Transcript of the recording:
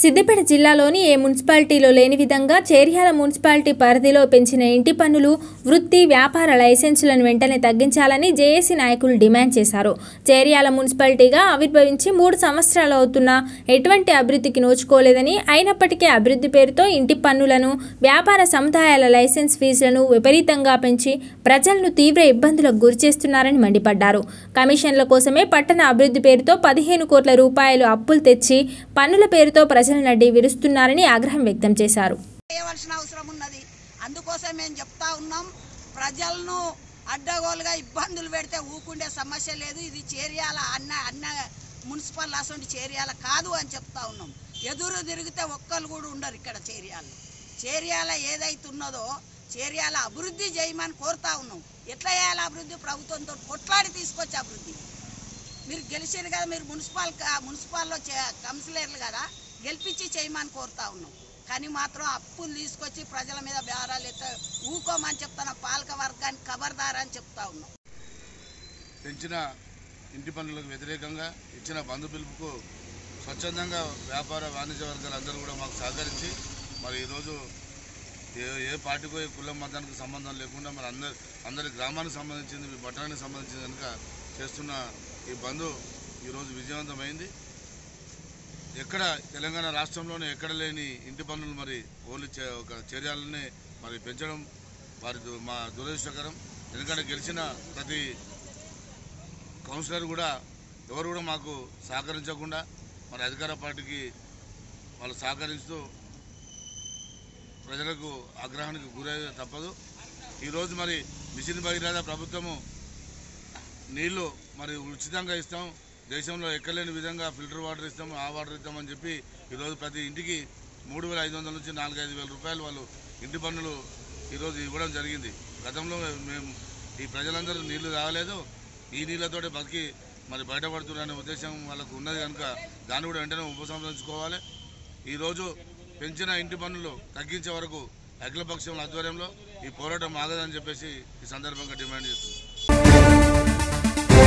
సిద్దిపేట జిల్లాలోని ఏ మున్సిపాలిటీలో లేని విధంగా చేర్యాల మున్సిపాలిటీ పరిధిలో పెంచిన ఇంటి పన్నులు వృత్తి వ్యాపార లైసెన్సులను వెంటనే తగ్గించాలని జేఏసీ నాయకులు డిమాండ్ చేశారు చేర్యాల మున్సిపాలిటీగా ఆవిర్భవించి మూడు సంవత్సరాలు అవుతున్నా ఎటువంటి అభివృద్ధికి నోచుకోలేదని అయినప్పటికీ అభివృద్ధి పేరుతో ఇంటి పన్నులను వ్యాపార సముదాయాల లైసెన్స్ ఫీజులను విపరీతంగా పెంచి ప్రజలను తీవ్ర ఇబ్బందులకు గురిచేస్తున్నారని మండిపడ్డారు కమిషన్ల కోసమే పట్టణ అభివృద్ధి పేరుతో పదిహేను కోట్ల రూపాయలు అప్పులు తెచ్చి పన్నుల పేరుతో ప్రజల నడ్డి విరుస్తున్నారని ఆగ్రహం వ్యక్తం చేశారు చేయవలసిన అవసరం ఉన్నది అందుకోసం మేము చెప్తా ఉన్నాం ప్రజలను అడ్డగోలుగా ఇబ్బందులు పెడితే ఊకుండే సమస్య లేదు ఇది చేరియాల అన్న అన్న మున్సిపల్ అసలు చేరియాల కాదు అని చెప్తా ఉన్నాం ఎదురు తిరిగితే ఒక్కరు కూడా ఉండరు ఇక్కడ చేరియాలు చేరియాల ఏదైతే ఉన్నదో చేరియాల అభివృద్ధి చేయమని కోరుతా ఉన్నాం ఎట్లా చేయాలి అభివృద్ధి ప్రభుత్వంతో కొట్లాడి తీసుకొచ్చి అభివృద్ధి మీరు గెలిచారు కదా మీరు మున్సిపల్ క- మున్సిపాల్లో చే- కౌన్సిలర్లు కదా గెలిపించి చేయమని కోరుతా ఉన్నాం కానీ మాత్రం అప్పులు తీసుకొచ్చి ప్రజల మీద బేరాలు ఎత్త ఊకోమని చెప్తున్న పాలక వర్గానికి ఖబర్దార్ అని చెప్తా ఉన్నాం పెంచిన ఇంటి పన్నులకు వ్యతిరేకంగా ఇచ్చిన బంధు పిలుపుకు స్వచ్ఛందంగా వ్యాపార వాణిజ్య వర్గాలందరూ కూడా మాకు సహకరించి మరి ఈరోజు ఏ ఏ పార్టీకో ఏ కులం మతానికి సంబంధం లేకుండా మరి అందరి అందరి గ్రామానికి సంబంధించింది మీ పట్టణానికి సంబంధించింది కనుక చేస్తున్న ఈ బంధు ఈరోజు విజయవంతమైంది ఎక్కడ తెలంగాణ రాష్ట్రంలోనే ఎక్కడ లేని ఇంటి పన్నులు మరి ఓన్లీ చే- ఒక చర్యలని మరి పెంచడం వారి దు- మా దురదృష్టకరం ఎందుకంటే గెలిచిన ప్రతి కౌన్సిలర్ కూడా ఎవరు కూడా మాకు సహకరించకుండా మరి అధికార పార్టీకి వాళ్ళు సహకరిస్తూ ప్రజలకు ఆగ్రహానికి గురయ్యే తప్పదు ఈరోజు మరి మిషన్ భగీరథ ప్రభుత్వము నీళ్లు మరి ఉచితంగా ఇస్తాం దేశంలో ఎక్కలేని విధంగా ఫిల్టర్ వాటర్ ఇస్తాం ఆ వాటర్ ఇస్తామని చెప్పి ఈరోజు ప్రతి ఇంటికి మూడు వేల ఐదు వందల నుంచి నాలుగు ఐదు వేల రూపాయలు వాళ్ళు ఇంటి పన్నులు ఈరోజు ఇవ్వడం జరిగింది గతంలో మేము ఈ ప్రజలందరూ నీళ్లు రావలేదు ఈ నీళ్ళతోటి బతికి మరి బయటపడుతున్నారనే ఉద్దేశం వాళ్ళకు ఉన్నది కనుక దాన్ని కూడా వెంటనే ఉపసంహరించుకోవాలి ఈరోజు పెంచిన ఇంటి పన్నులు తగ్గించే వరకు అఖిలపక్షం ఆధ్వర్యంలో ఈ పోరాటం ఆగదని చెప్పేసి ఈ సందర్భంగా డిమాండ్ చేస్తున్నాం